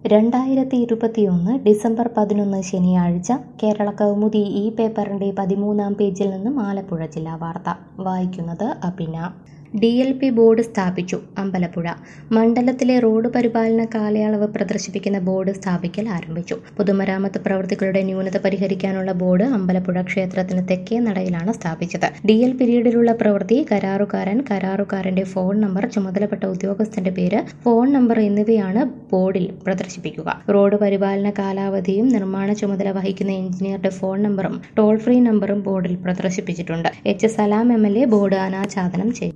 രണ്ടായിരത്തി ഇരുപത്തിയൊന്ന് ഡിസംബർ പതിനൊന്ന് ശനിയാഴ്ച കേരള കൗമുദി ഈ പേപ്പറിന്റെ പതിമൂന്നാം പേജിൽ നിന്നും ആലപ്പുഴ ജില്ലാ വാർത്ത വായിക്കുന്നത് Abhina D L P board സ്ഥാപിച്ചു അമ്പലപ്പുഴ മണ്ഡലത്തിലെ റോഡ് പരിപാലന കാലയളവ് പ്രദർശിപ്പിക്കുന്ന ബോർഡ് സ്ഥാപിക്കൽ ആരംഭിച്ചു പൊതുമരാമത്ത് പ്രവൃത്തികളുടെ ന്യൂനത പരിഹരിക്കാനുള്ള ബോർഡ് അമ്പലപ്പുഴ ക്ഷേത്രത്തിന് തെക്കേ നടയിലാണ് സ്ഥാപിച്ചത് ഡി എൽ പീരീഡിലുള്ള പ്രവൃത്തി കരാറുകാരൻ കരാറുകാരന്റെ ഫോൺ നമ്പർ ചുമതലപ്പെട്ട ഉദ്യോഗസ്ഥന്റെ പേര് ഫോൺ നമ്പർ എന്നിവയാണ് ബോർഡിൽ പ്രദർശിപ്പിക്കുക റോഡ് പരിപാലന കാലാവധിയും നിർമ്മാണ ചുമതല വഹിക്കുന്ന എഞ്ചിനീയറുടെ ഫോൺ നമ്പറും ടോൾ ഫ്രീ നമ്പറും ബോർഡിൽ പ്രദർശിപ്പിച്ചിട്ടുണ്ട് H Salam M L A board അനാച്ഛാദനം ചെയ്തു